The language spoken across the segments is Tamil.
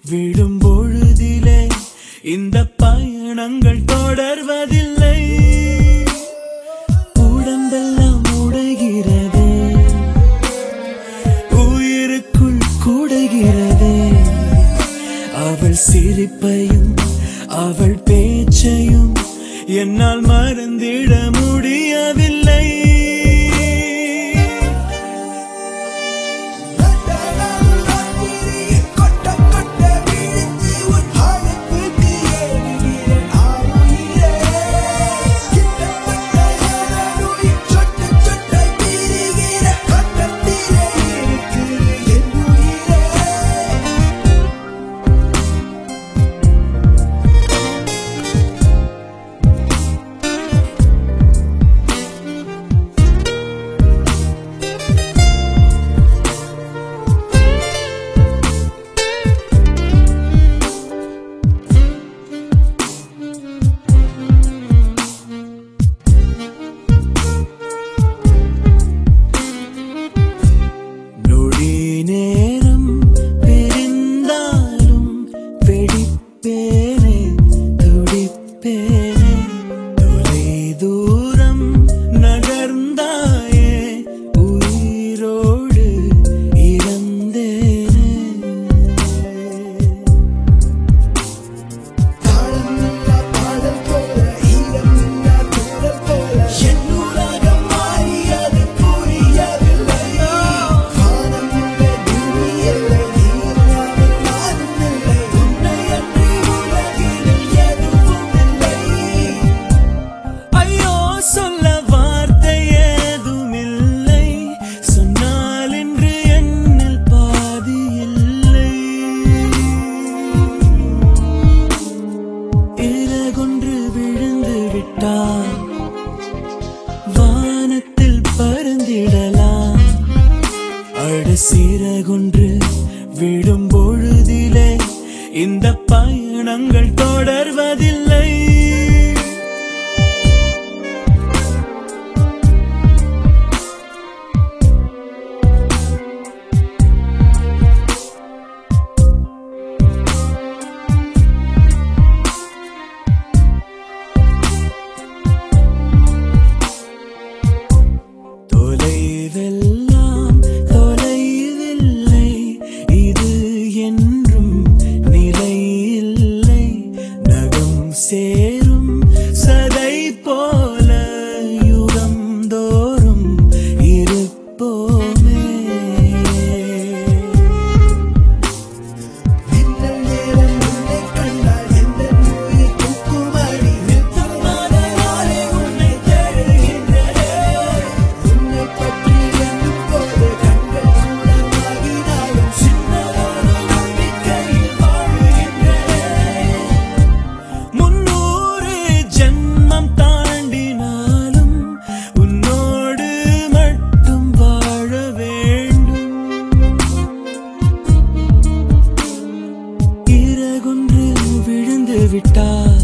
விடும் பொழுதிலே இந்த பயணங்கள் தொடர்வதில்லை உடம்பெல்லாம் உடைகிறது உயிருக்குள் கூடுகிறது அவள் சிரிப்பையும் அவள் பேச்சையும் என்னால் மறந்திட முடியவில்லை கொட்ட கொட்ட விழுந்து உன் அழைப்புக்கு ஏறுகிறேன் ஆறுயிரே கிட்டத்தட்ட எனதுயிர் சொட்ட சொட்ட தீருகிற கட்டத்திலே இருக்குது என் உயிரே நொடி நேரம் பிரிந்தாலும் வெடிப்பேனே துடிப்பேனே தொலை தூரம் நகர்ந்தாயே உயிரோடு இறந்தேனே தாளமில்லா பாடல் போல ஈரமில்லா தூரல் போல என் உலகம் மாறியது புரியவில்லை வானமுள்ள பூமி இல்லை நீராமல் நானும் இல்லை உன்னை அன்றி உலகில் எதுவும் இல்லை ஐயோ சொல்ல வார்த்தை ஏதுமில்லை சொன்னால் இன்று என்னில் பாதி இல்லை இறகொன்று விழுந்து விட்டால் வானத்தில் பறந்திடலாம் அட சிறகொன்று விடும் பொழுதிலே இந்த பயணங்கள் தொடர்வதில்லை தொலைவெல்லாம் தொலைவில்லை இது என்றும் நிலையில்லை நகம் சேரும் சதை போல யுகம் தோறும் இருப்போமே மின்னல் நேரம் உன்னை கண்டால் எந்த உயிர் தூக்குமடி நித்தமான நாளே உன்னை தேடுகின்றதே உன்னை பற்றி எண்ணும் போது கண்கள் சூடமாகினாலும் சின்னதொரு நம்பிக்கையில் வாழ்கின்றதே முன்னூறு ஜென்மம் தாண்டினாலும் உன்னோடு மட்டும் வாழ வேண்டும் இறகொன்று விழுந்து விட்டால்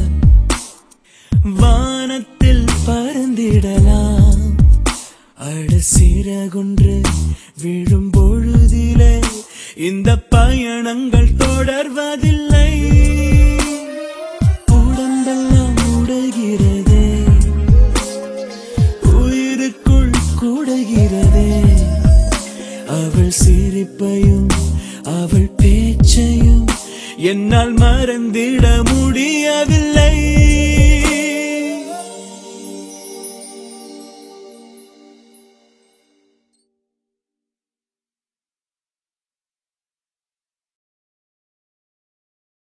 வானத்தில் பறந்திடலாம் அட சிறகொன்று விழும் பொழுதிலே இந்த பயணங்கள் தொடர்வதில்லை உடம்பெல்லாம் உடைகிறதே உயிருக்குள் கூடுகிறதே அவள் சிரிப்பையும் அவள் பேச்சையும் என்னால் மறந்திட முடியவில்லை